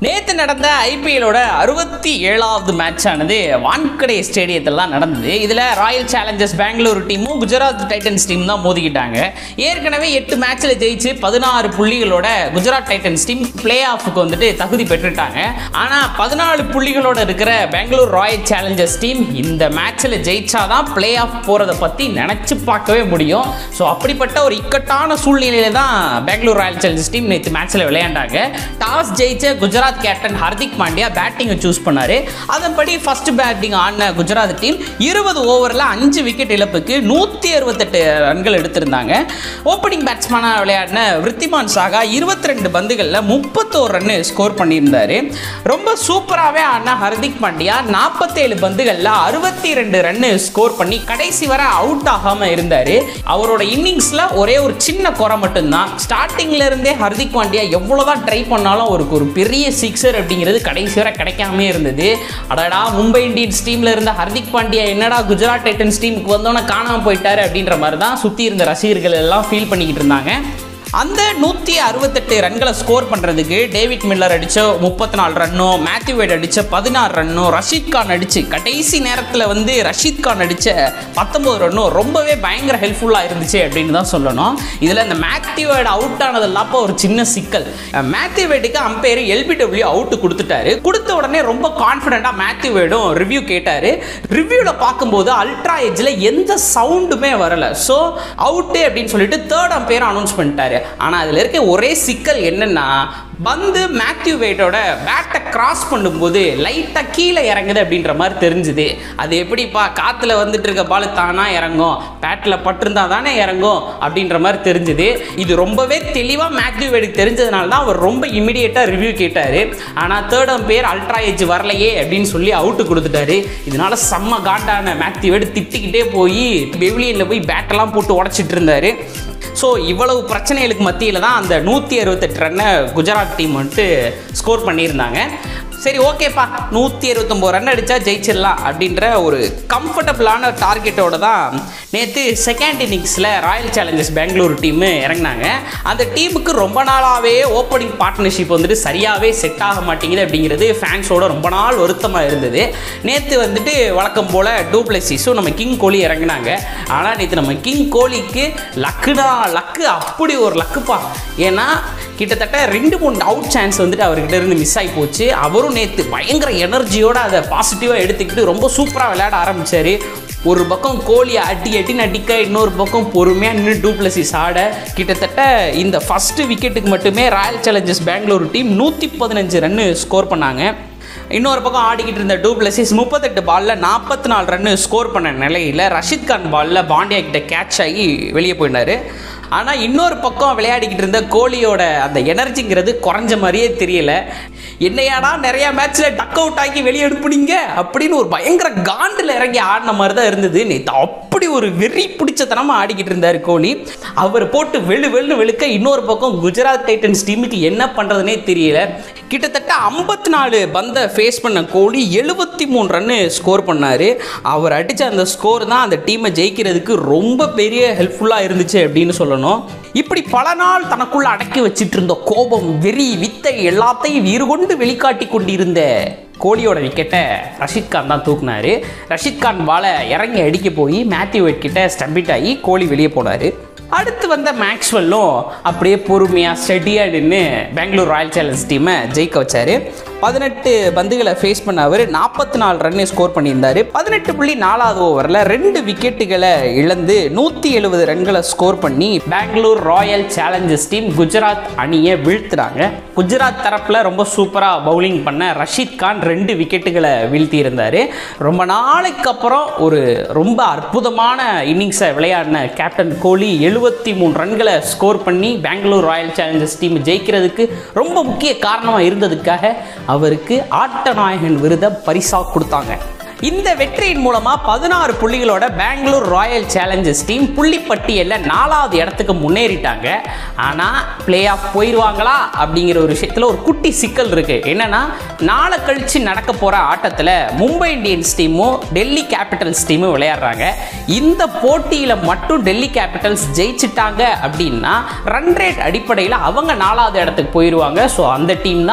நேற்று நடந்த ஐபிஎலோட அறுபத்தி ஏழாவது மேட்ச் ஆனது வான்கடே ஸ்டேடியத்தில் தான் நடந்தது இதில் ராயல் சேலஞ்சர்ஸ் பெங்களூரு டீமும் குஜராத் டைட்டன்ஸ் டீம் தான் மோதிக்கிட்டாங்க ஏற்கனவே எட்டு மேட்ச்சில் ஜெயிச்சு பதினாறு புள்ளிகளோட குஜராத் டைட்டன்ஸ் டீம் பிளே ஆஃபுக்கு வந்துட்டு தகுதி பெற்றுட்டாங்க ஆனால் பதினாலு புள்ளிகளோட இருக்கிற பெங்களூர் ராயல் சேலஞ்சர்ஸ் டீம் இந்த மேட்ச்சில் ஜெயிச்சாதான் பிளே ஆஃப் போகிறத பற்றி நினச்சி பார்க்கவே முடியும் ஸோ அப்படிப்பட்ட ஒரு இக்கட்டான சூழ்நிலையில தான் பெங்களூர் ராயல் சேலஞ்சர்ஸ் டீம் நேற்று மேட்ச்சில் விளையாண்டாங்க டாஸ் ஜெயிச்ச குஜராத் கேப்டன் ஹர்திக் பாண்டியா பேட்டிங்கை சூஸ் பண்ணாரு அதன்படி ஃபர்ஸ்ட் பேட்டிங் ஆடின குஜராத் டீம் இருபது ஓவரில் அஞ்சு விக்கெட் இழப்புக்கு நூற்றி அறுபத்தெட்டு ரன்கள் எடுத்திருந்தாங்க ஓப்பனிங் பேட்ஸ்மேனாக விளையாடின விருத்திமான் சாகா இருபத்தி ரெண்டு பந்துகளில் முப்பத்தோரு ரன் ஸ்கோர் பண்ணியிருந்தாரு ரொம்ப சூப்பராகவே ஆடின ஹர்திக் பாண்டியா நாற்பத்தேழு பந்துகளில் அறுபத்தி ரெண்டு ரன் ஸ்கோர் பண்ணி கடைசி வரை அவுட் ஆகாமல் இருந்தார் அவரோட இன்னிங்ஸில் ஒரே ஒரு சின்ன குறை மட்டும்தான் ஸ்டார்டிங்ல இருந்தே ஹர்திக் பாண்டியா எவ்வளோதான் ட்ரை பண்ணாலும் அவருக்கு ஒரு பெரிய சிக்ஸர் அப்படிங்கிறது கடைசி வரை கிடைக்காம இருந்தது அடடா மும்பை இந்தியன்ஸ் டீம்ல இருந்த ஹர்திக் பாண்டியா என்னடா குஜராத் டைட்டன்ஸ் டீமுக்கு வந்தோன்னே காணாமல் போயிட்டாரு அப்படின்ற மாதிரி தான் சுற்றி இருந்த ரசிகர்கள் எல்லாம் ஃபீல் பண்ணிக்கிட்டு இருந்தாங்க அந்த நூற்றி அறுபத்தெட்டு ரன்களை ஸ்கோர் பண்ணுறதுக்கு டேவிட் மில்லர் அடித்த முப்பத்தி நாலு ரன்னும் மேத்யூ வேட் அடித்த பதினாறு ரன்னும் ரஷீத் கான் அடித்து கடைசி நேரத்தில் வந்து ரஷீத் கான் அடித்த பத்தொம்போது ரன்னும் ரொம்பவே பயங்கர ஹெல்ப்ஃபுல்லாக இருந்துச்சு அப்படின்னு தான் சொல்லணும் இதில் இந்த மேத்யூ வேட் அவுட் ஆனதெல்லாம் அப்போ ஒரு சின்ன சிக்கல் மேத்யூ வேட்டுக்கு அம்பையர் எல்பிடபிள்யூ அவுட் கொடுத்துட்டாரு கொடுத்த உடனே ரொம்ப கான்ஃபிடென்ட்டாக மேத்யூ வேடும் ரிவ்யூ கேட்டார் ரிவ்யூவில் பார்க்கும்போது அல்ட்ரா எஜ்ஜில் எந்த சவுண்டுமே வரல ஸோ அவுட்டு அப்படின்னு சொல்லிட்டு தேர்ட் அம்பையர் அனௌன்ஸ் பண்ணிட்டாரு ஆனால் அதில் இருக்க ஒரே சிக்கல் என்னன்னா பந்து மேத்யூ வேட்டோட பேட்டை கிராஸ் பண்ணும்போது லைட்டாக கீழே இறங்குது அப்படின்ற மாதிரி தெரிஞ்சுது அது எப்படிப்பா காற்றுல வந்துட்டு இருக்க பால் தானாக இறங்கும் பேட்டில் பட்டிருந்தா தானே இறங்கும் அப்படின்ற மாதிரி தெரிஞ்சுது இது ரொம்பவே தெளிவாக மேத்யூ வேடுக்கு தெரிஞ்சதுனால தான் அவர் ரொம்ப இமிடியேட்டாக ரிவ்யூ கேட்டார் ஆனால் தேர்ட் அம்பையர் அல்ட்ரா ஏஜ் வரலையே அப்படின்னு சொல்லி அவுட்டு கொடுத்துட்டாரு இதனால செம்ம காண்டான மேத்யூ வேடு திட்டிக்கிட்டே போய் பெவிலியனில் போய் பேட்டெல்லாம் போட்டு உடச்சிட்டு இருந்தாரு ஸோ இவ்வளவு பிரச்சனைகளுக்கு மத்தியில் தான் அந்த நூற்றி அறுபத்தெட்டு ரன்னை குஜராத் டீம் வந்துட்டு ஸ்கோர் பண்ணியிருந்தாங்க சரி ஓகேப்பா நூற்றி அறுபத்தொம்போது ரன் அடித்தா ஜெயிச்சிடலாம் அப்படின்ற ஒரு கம்ஃபர்டபுளான டார்கெட்டோட தான் நேற்று செகண்ட் இன்னிங்ஸில் ராயல் சேலஞ்சர்ஸ் பெங்களூரு டீமு இறங்கினாங்க அந்த டீமுக்கு ரொம்ப நாளாகவே ஓப்பனிங் பார்ட்னர்ஷிப் வந்துட்டு சரியாகவே செட் ஆக மாட்டேங்குது அப்படிங்கிறது ஃபேன்ஸோட ரொம்ப நாள் வருத்தமாக இருந்தது நேற்று வந்துட்டு வழக்கம் போல் டூப்ளசிஸும் நம்ம கிங் கோலி இறங்கினாங்க ஆனால் நேற்று நம்ம கிங் கோலிக்கு லக்குனா லக்கு அப்படி ஒரு லக்குப்பா ஏன்னா கிட்டத்தட்ட ரெண்டு மூணு அவுட் சான்ஸ் வந்துட்டு அவர்கிட்ட இருந்து மிஸ் ஆகி போச்சு அவரும் நேற்று பயங்கர எனர்ஜியோட அதை பாசிட்டிவாக எடுத்துக்கிட்டு ரொம்ப சூப்பராக விளையாட ஆரம்பிச்சாரு ஒரு பக்கம் கோழி அடி அடின்னு அடிக்க இன்னொரு பக்கம் பொறுமையாக நின்று டூப்ளசிஸ் ஆட கிட்டத்தட்ட இந்த ஃபஸ்ட்டு விக்கெட்டுக்கு மட்டுமே ராயல் சேலஞ்சர்ஸ் பெங்களூரு டீம் நூற்றி பதினஞ்சு ரன்னு ஸ்கோர் பண்ணாங்க இன்னொரு பக்கம் ஆடிக்கிட்டு இருந்த டூப்ளசிஸ் முப்பத்தெட்டு பாலில் நாற்பத்தி நாலு ரன்னு ஸ்கோர் பண்ண நிலையில் ரஷித் கான் பாலில் பாண்டியா கிட்ட கேட்ச் ஆகி வெளியே போயினார் ஆனால் இன்னொரு பக்கம் விளையாடிக்கிட்டு இருந்த கோலியோட அந்த எனர்ஜிங்கிறது குறைஞ்ச மாதிரியே தெரியல என்னையாடா நிறைய மேட்ச்சில் டக் அவுட் ஆக்கி வெளியே அனுப்புனீங்க அப்படின்னு ஒரு பயங்கர காண்டில் இறங்கி ஆடின மாதிரி தான் இருந்தது நேற்று அப்படி ஒரு வெறி பிடிச்சத்தனமாக ஆடிக்கிட்டு இருந்தார் கோலி அவர் போட்டு வெளு வெளு வெளுக்க இன்னொரு பக்கம் குஜராத் டைட்டன்ஸ் டீமுக்கு என்ன பண்ணுறதுனே தெரியல கிட்டத்தட்ட ஐம்பத்தி நாலு பந்தை ஃபேஸ் பண்ண கோலி எழுபத்தி மூணு ரன்னு ஸ்கோர் பண்ணார் அவர் அடித்த அந்த ஸ்கோர் தான் அந்த டீமை ஜெயிக்கிறதுக்கு ரொம்ப பெரிய ஹெல்ப்ஃபுல்லாக இருந்துச்சு அப்படின்னு சொல்லணும் இப்படி பல நாள் தனக்குள்ள அடக்கி வச்சிட்டு இருந்த கோபம் வெறி வித்தை எல்லாத்தையும் வீறு கொண்டு வெளிக்காட்டி கொண்டிருந்த கோலியோட விக்கெட்டை ரஷித் கான் தான் தூக்குனாரு ரஷித் கான் பாலை இறங்கி அடிக்க போய் மேத்யூ வெட் கிட்ட ஸ்டம்பிட் ஆகி கோலி வெளியே போனார் அடுத்து வந்த மேக்ஸ்வெல்லும் அப்படியே பொறுமையாக ஸ்டெடியாக நின்று பெங்களூர் ராயல் சேலஞ்ச் டீமை ஜெயிக்க வச்சார் பதினெட்டு பந்துகளை ஃபேஸ் பண்ண அவர் நாற்பத்தி நாலு ரன்னு ஸ்கோர் பண்ணியிருந்தார் பதினெட்டு புள்ளி நாலாவது ஓவரில் ரெண்டு விக்கெட்டுகளை இழந்து நூற்றி எழுபது ரன்களை ஸ்கோர் பண்ணி Bangalore Royal Challengers team Gujarat அணியை வீழ்த்துறாங்க குஜராத் தரப்பில் ரொம்ப சூப்பராக பவுலிங் பண்ண ரஷீத் கான் ரெண்டு விக்கெட்டுகளை வீழ்த்தி இருந்தார் ரொம்ப நாளைக்கு அப்புறம் ஒரு ரொம்ப அற்புதமான இன்னிங்ஸை விளையாடின கேப்டன் கோலி எழுபத்தி மூணு ரன்களை ஸ்கோர் பண்ணி பெங்களூர் ராயல் சேலஞ்சர்ஸ் டீம் ஜெயிக்கிறதுக்கு ரொம்ப முக்கிய காரணமாக இருந்ததுக்காக அவருக்கு ஆட்ட நாயகன் விருதை பரிசாக கொடுத்தாங்க இந்த வெற்றியின் மூலமா பதினாறு புள்ளிகளோட பெங்களூர் ராயல் சேலஞ்சர்ஸ் டீம் புள்ளி பட்டியலில் நாலாவது இடத்துக்கு முன்னேறிட்டாங்க ஆனால் பிளே ஆஃப் போயிடுவாங்களா அப்படிங்கிற ஒரு விஷயத்தில் ஒரு குட்டி சிக்கல் இருக்கு என்னன்னா நாளை கழிச்சு நடக்க போற ஆட்டத்தில் மும்பை இந்தியன்ஸ் டீமும் டெல்லி கேபிட்டல்ஸ் டீமும் விளையாடுறாங்க இந்த போட்டியில் மட்டும் டெல்லி கேபிட்டல்ஸ் ஜெயிச்சிட்டாங்க அப்படின்னா ரன் ரேட் அடிப்படையில் அவங்க நாலாவது இடத்துக்கு போயிடுவாங்க ஸோ அந்த டீம் தான்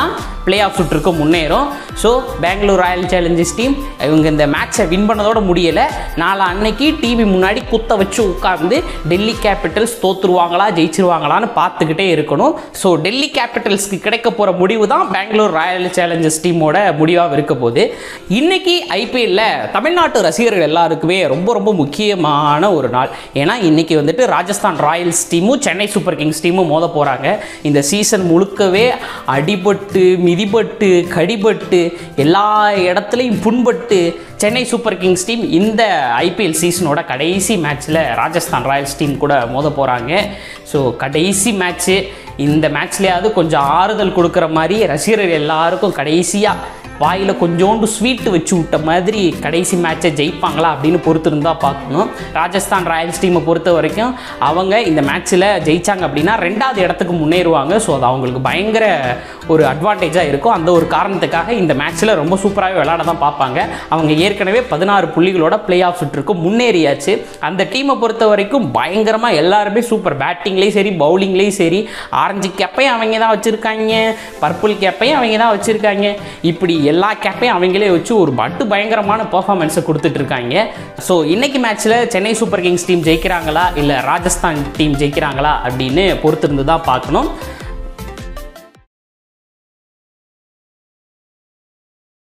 பிளே ஆஃப் சுற்றுக்கு முன்னேறும் so Bangalore Royal Challengers team இவங்க இந்த மேட்சை வின் பண்ணதோட முடியலை நாளை அன்னைக்கு டிவி முன்னாடி குத்த வச்சு உட்கார்ந்து டெல்லி கேபிட்டல்ஸ் தோத்துருவாங்களா ஜெயிச்சிருவாங்களான்னு பார்த்துக்கிட்டே இருக்கணும் ஸோ டெல்லி கேபிட்டல்ஸ்க்கு கிடைக்க போகிற முடிவு தான் பெங்களூர் ராயல் சேலஞ்சர்ஸ் டீமோட முடிவாக இருக்க போகுது இன்னைக்கு ஐபிஎல்ல தமிழ்நாட்டு ரசிகர்கள் எல்லாருக்குமே ரொம்ப ரொம்ப முக்கியமான ஒரு நாள் ஏன்னா இன்னைக்கு வந்துட்டு ராஜஸ்தான் ராயல்ஸ் டீமும் சென்னை சூப்பர் கிங்ஸ் டீமும் மோத போகிறாங்க இந்த சீசன் முழுக்கவே அடிபட்டு மிதிபட்டு கடிபட்டு எல்லா இடத்துலையும் புண்பட்டு சென்னை சூப்பர் கிங்ஸ் டீம் இந்த ஐபிஎல் சீசனோட கடைசி மேட்ச்சில் ராஜஸ்தான் ராயல்ஸ் டீம் கூட மோத போகிறாங்க ஸோ கடைசி மேட்ச்சு இந்த மேட்ச்லேயாவது கொஞ்சம் ஆறுதல் கொடுக்குற மாதிரி ரசிகர்கள் எல்லாருக்கும் கடைசியாக வாயில் கொஞ்சோண்டு ஸ்வீட்டு வச்சு விட்ட மாதிரி கடைசி மேட்சை ஜெயிப்பாங்களா அப்படின்னு பொறுத்திருந்தா பார்க்கணும் ராஜஸ்தான் ராயல்ஸ் டீமை பொறுத்த வரைக்கும் அவங்க இந்த மேட்ச்சில் ஜெயிச்சாங்க அப்படின்னா ரெண்டாவது இடத்துக்கு முன்னேறுவாங்க ஸோ அது அவங்களுக்கு பயங்கர ஒரு அட்வான்டேஜாக இருக்கும் அந்த ஒரு காரணத்துக்காக இந்த மேட்ச்சில் ரொம்ப சூப்பராகவே விளையாட தான் பார்ப்பாங்க அவங்க ஏற்கனவே பதினாறு புள்ளிகளோட பிளே ஆஃப் சுற்றுக்கு முன்னேறியாச்சு அந்த டீமை பொறுத்த வரைக்கும் பயங்கரமாக எல்லாருமே சூப்பர் பேட்டிங்லேயும் சரி பவுலிங்லேயும் சரி ஆரஞ்சு கேப்பையும் அவங்க தான் வச்சுருக்காங்க பர்பிள் கேப்பையும் அவங்க தான் வச்சுருக்காங்க இப்படி எல்லா கேப்பையும் அவங்களே வச்சு ஒரு பட்டு பயங்கரமான பர்ஃபார்மன்ஸை கொடுத்துட்டு இருக்காங்க ஸோ இன்னைக்கு மேட்ச்சில் சென்னை சூப்பர் கிங்ஸ் டீம் ஜெயிக்கிறாங்களா இல்லை ராஜஸ்தான் டீம் ஜெயிக்கிறாங்களா அப்படின்னு பொறுத்திருந்து தான் பார்க்கணும்